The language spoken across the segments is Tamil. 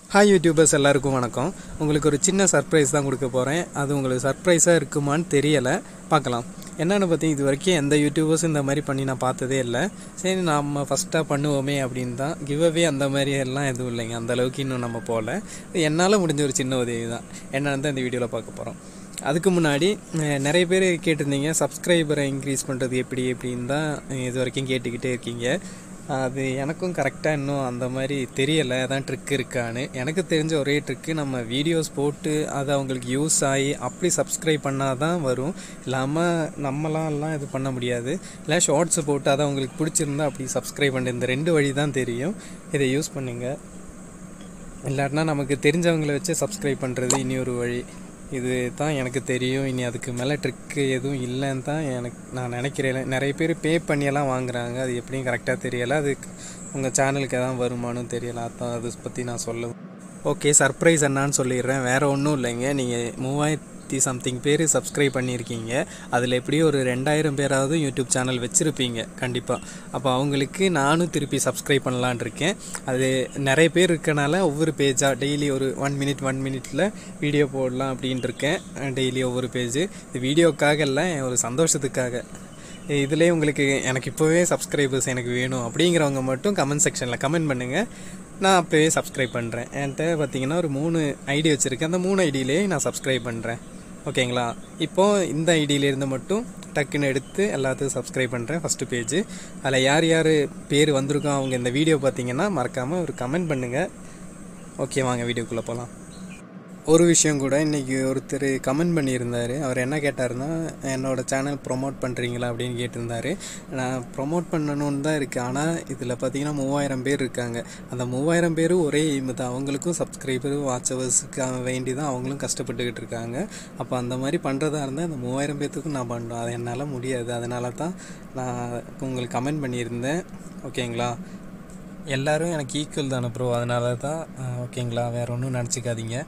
ஹாய் யூடியூபர்ஸ் எல்லாருக்கும் வணக்கம் உங்களுக்கு ஒரு சின்ன சர்ப்ரைஸ் தான் கொடுக்க போகிறேன் அது உங்களுக்கு சர்ப்ரைஸாக இருக்குமான்னு தெரியலை பார்க்கலாம் என்னென்னு பார்த்தீங்க இது வரைக்கும் எந்த யூடியூபர்ஸும் இந்த மாதிரி பண்ணி நான் பார்த்ததே இல்லை சரி நம்ம ஃபஸ்ட்டாக பண்ணுவோமே அப்படின்னு தான் கிவ்அவே அந்த மாதிரி எல்லாம் எதுவும் இல்லைங்க அந்த அளவுக்கு இன்னும் நம்ம போகல என்னால் முடிஞ்ச ஒரு சின்ன உதவி தான் என்னென்னு தான் இந்த வீடியோவில் பார்க்க போகிறோம் அதுக்கு முன்னாடி அஹ், நிறைய பேர் கேட்டிருந்தீங்க சப்ஸ்கிரைபரை இன்க்ரீஸ் பண்ணுறது எப்படி எப்படின்னு தான் இது வரைக்கும் கேட்டுக்கிட்டே இருக்கீங்க அது எனக்கும் கரெக்டாக இன்னும் அந்த மாதிரி தெரியலை அதான் ட்ரிக் இருக்கான்னு எனக்கு தெரிஞ்ச ஒரே ட்ரிக்கு நம்ம வீடியோஸ் போட்டு அது அவங்களுக்கு யூஸ் ஆகி அப்படி சப்ஸ்கிரைப் பண்ணால் தான் வரும் இல்லாமல் நம்மளாம் எல்லாம் இது பண்ண முடியாது இல்லை ஷார்ட்ஸை போட்டு அதை அவங்களுக்கு பிடிச்சிருந்தா அப்படி சப்ஸ்கிரைப் பண்ண இந்த ரெண்டு வழி தான் தெரியும் இதை யூஸ் பண்ணுங்கள் இல்லாட்டினா நமக்கு தெரிஞ்சவங்கள வச்சு சப்ஸ்கிரைப் பண்ணுறது இனி ஒரு வழி இது தான் எனக்கு தெரியும் இனி அதுக்கு மேலே ட்ரிக்கு எதுவும் இல்லைன்னு தான் எனக்கு நான் நினைக்கிறேன் நிறைய பேர் பே பண்ணியெல்லாம் வாங்குறாங்க அது எப்படியும் கரெக்டாக தெரியலை அது உங்கள் சேனலுக்கு எதாவது வருமானு தெரியல அதான் அதை பற்றி நான் சொல்ல ஓகே சர்ப்ரைஸ் என்னான்னு சொல்லிடுறேன் வேறு ஒன்றும் இல்லைங்க நீங்கள் மூவாயிரத்தி சம்திங் பேர் சப்ஸ்கிரைப் பண்ணியிருக்கீங்க அதில் எப்படியும் ஒரு ரெண்டாயிரம் பேராவது யூடியூப் சேனல் வச்சுருப்பீங்க கண்டிப்பாக அப்போ அவங்களுக்கு நானும் திருப்பி சப்ஸ்கிரைப் பண்ணலான் இருக்கேன் அது நிறைய பேர் இருக்கனால ஒவ்வொரு பேஜாக டெய்லி ஒரு ஒன் மினிட் ஒன் மினிட்டில் வீடியோ போடலாம் அப்படின்ட்டு இருக்கேன் டெய்லி ஒவ்வொரு பேஜ் இது வீடியோக்காக இல்லை ஒரு சந்தோஷத்துக்காக இதுலேயே உங்களுக்கு எனக்கு இப்போவே சப்ஸ்கிரைபர்ஸ் எனக்கு வேணும் அப்படிங்கிறவங்க மட்டும் கமெண்ட் செக்ஷனில் கமெண்ட் பண்ணுங்கள் நான் அப்போவே சப்ஸ்கிரைப் பண்ணுறேன் என்கிட்ட பார்த்தீங்கன்னா ஒரு மூணு ஐடி வச்சுருக்கேன் அந்த மூணு ஐடியிலே நான் சப்ஸ்கிரைப் பண்ணுறேன் ஓகேங்களா இப்போது இந்த ஐடியிலேருந்து மட்டும் டக்குன்னு எடுத்து எல்லாத்துக்கும் சப்ஸ்கிரைப் பண்ணுறேன் ஃபஸ்ட்டு பேஜ் அதில் யார் யார் பேர் வந்திருக்கோ அவங்க இந்த வீடியோ பார்த்தீங்கன்னா மறக்காமல் ஒரு கமெண்ட் பண்ணுங்கள் ஓகே வாங்க வீடியோக்குள்ளே போகலாம் ஒரு விஷயம் கூட இன்றைக்கி ஒருத்தர் கமெண்ட் பண்ணியிருந்தார் அவர் என்ன கேட்டாருன்னா என்னோட சேனல் ப்ரொமோட் பண்ணுறீங்களா அப்படின்னு கேட்டிருந்தாரு நான் ப்ரொமோட் பண்ணணும்னு தான் இருக்குது ஆனால் இதில் பார்த்தீங்கன்னா மூவாயிரம் பேர் இருக்காங்க அந்த மூவாயிரம் பேர் ஒரே எய்மு தான் அவங்களுக்கும் சப்ஸ்கிரைபர் வாட்சவர்ஸுக்கு வேண்டி தான் அவங்களும் கஷ்டப்பட்டுக்கிட்டு இருக்காங்க அப்போ அந்த மாதிரி பண்ணுறதா இருந்தால் அந்த மூவாயிரம் பேர்த்துக்கும் நான் பண்ணுறோம் அது என்னால் முடியாது அதனால தான் நான் உங்களுக்கு கமெண்ட் பண்ணியிருந்தேன் ஓகேங்களா எல்லாரும் எனக்கு ஈக்குவல் தானே ப்ரோ அதனால தான் அஹ், ஓகேங்களா வேறு ஒன்றும் நினச்சிக்காதீங்க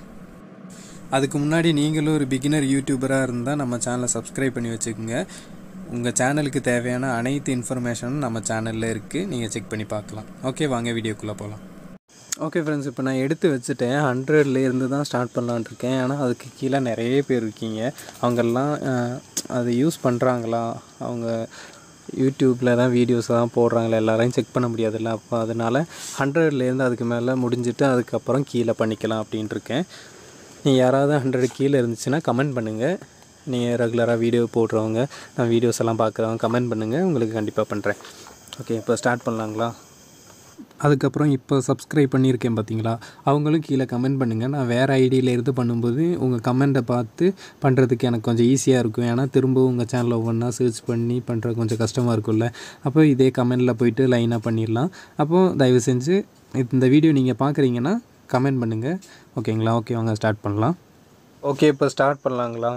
அதுக்கு முன்னாடி நீங்களும் ஒரு பிகினர் யூடியூபராக இருந்தால் நம்ம சேனலை சப்ஸ்கிரைப் பண்ணி வச்சுக்கோங்க உங்கள் சேனலுக்கு தேவையான அனைத்து இன்ஃபர்மேஷனும் நம்ம சேனலில் இருக்குது நீங்கள் செக் பண்ணி பார்க்கலாம் ஓகே வாங்க வீடியோக்குள்ளே போகலாம் ஓகே ஃப்ரெண்ட்ஸ் இப்போ நான் எடுத்து வச்சுட்டேன் ஹண்ட்ரட்ல இருந்து தான் ஸ்டார்ட் பண்ணலான்னு இருக்கேன் ஆனால் அதுக்கு கீழே நிறைய பேர் இருக்கீங்க அவங்கெல்லாம் அஹ், அதை யூஸ் பண்ணுறாங்களா அவங்க யூடியூப்பில் தான் வீடியோஸ் தான் போடுறாங்களா எல்லாரையும் செக் பண்ண முடியாதுல்ல அப்போ அதனால் ஹண்ட்ரட்லேருந்து அதுக்கு மேலே முடிஞ்சிட்டு அதுக்கப்புறம் கீழே பண்ணிக்கலாம் அப்படின்ட்டு இருக்கேன் நீங்கள் யாராவது ஹண்ட்ரட் கீழே இருந்துச்சுன்னா கமெண்ட் பண்ணுங்கள் நீங்கள் ரெகுலராக வீடியோ போடுறவங்க நான் வீடியோஸ் எல்லாம் பார்க்குறவங்க கமெண்ட் பண்ணுங்கள் உங்களுக்கு கண்டிப்பாக பண்ணுறேன் ஓகே இப்போ ஸ்டார்ட் பண்ணலாங்களா அதுக்கப்புறம் இப்போ சப்ஸ்கிரைப் பண்ணியிருக்கேன் பார்த்தீங்களா அவங்களும் கீழே கமெண்ட் பண்ணுங்கள் நான் வேறு ஐடியில் இருந்து பண்ணும்போது உங்கள் கமெண்ட்டை பார்த்து பண்ணுறதுக்கு எனக்கு கொஞ்சம் ஈஸியாக இருக்கும் ஏன்னா திரும்பவும் உங்கள் சேனலை ஒவ்வொன்றா சர்ச் பண்ணி பண்ணுறது கொஞ்சம் கஷ்டமாக இருக்கும்ல அப்போ இதே கமெண்டில் போயிட்டு லைனாக பண்ணிடலாம் அப்போது தயவு செஞ்சு இந்த வீடியோ நீங்கள் பார்க்குறீங்கன்னா கமெண்ட் பண்ணுங்கள் ஓகேங்களா ஓகே வாங்க ஸ்டார்ட் பண்ணலாம் ஓகே இப்போ ஸ்டார்ட் பண்ணலாங்களா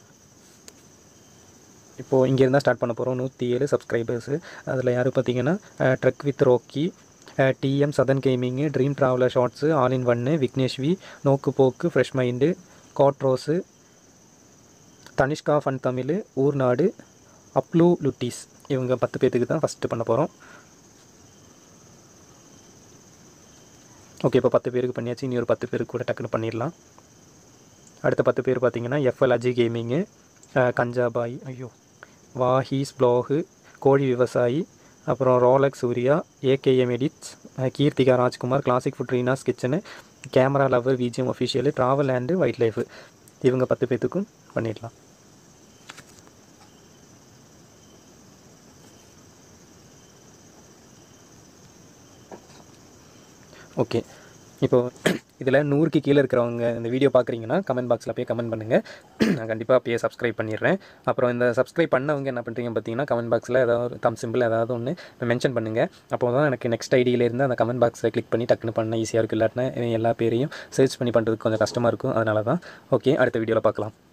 இப்போது இங்கேருந்தா ஸ்டார்ட் பண்ண போகிறோம் நூற்றி ஏழு சப்ஸ்கிரைபர்ஸு அதில் யார் பார்த்தீங்கன்னா ட்ரக் வித் ரோக்கி டிஎம் சதன் gaming dream traveller shorts all in ஒன்னு விக்னேஷ்வி நோக்கு போக்கு ஃப்ரெஷ் மைண்டு காட்ரோஸு தனிஷ்கா ஃபன் தமிழ் ஊர்நாடு அப்ளூ லுட்டீஸ் இவங்க பத்து பேர்த்துக்கு தான் ஃபஸ்ட்டு பண்ண போகிறோம் ஓகே இப்போ பத்து பேருக்கு பண்ணியாச்சு இனி ஒரு பத்து பேருக்கு கூட டக்குன்னு பண்ணிடலாம் அடுத்த பத்து பேர் பார்த்தீங்கன்னா எஃப்எல் அஜி கேமிங்கு கஞ்சாபாய் ஐயோ வாஹீஸ் ப்ளாகு கோழி விவசாயி அப்புறம் Rolex Suriya AKM edits ah, Keerthika Rajkumar classic food Reena's kitchen camera lover VGM official travel and wild life இவங்க பத்து பேர்த்துக்கும் பண்ணிடலாம் ஓகே இப்போ இதில் நூறுக்கு கீழே இருக்கிறவங்க இந்த வீடியோ பார்க்குறீங்கன்னா கமெண்ட் பாக்ஸில் போய் கமெண்ட் பண்ணுங்கள் நான் கண்டிப்பாக அப்பயே சப்ஸ்கிரைப் பண்ணிடுறேன் அப்புறம் இந்த சப்ஸ்கிரைப் பண்ணவங்க என்ன பண்ணுறீங்க பார்த்தீங்கன்னா கமெண்ட் பாக்ஸில் ஏதாவது ஒரு தம் சிம்பிள் ஏதாவது ஒன்று மென்ஷன் பண்ணுங்கள் அப்போ தான் எனக்கு நெக்ஸ்ட் ஐடியிலேருந்து அந்த கமெண்ட் பாக்ஸில் கிளிக் பண்ணி டக்குன்னு பண்ண ஈஸியாக இருக்கும் இல்லாட்டினா எல்லா பேரையும் சர்ச் பண்ணி பண்ணுறதுக்கு கொஞ்சம் கஷ்டமாக இருக்கும் அதனால தான் ஓகே அடுத்த வீடியோவில் பார்க்கலாம்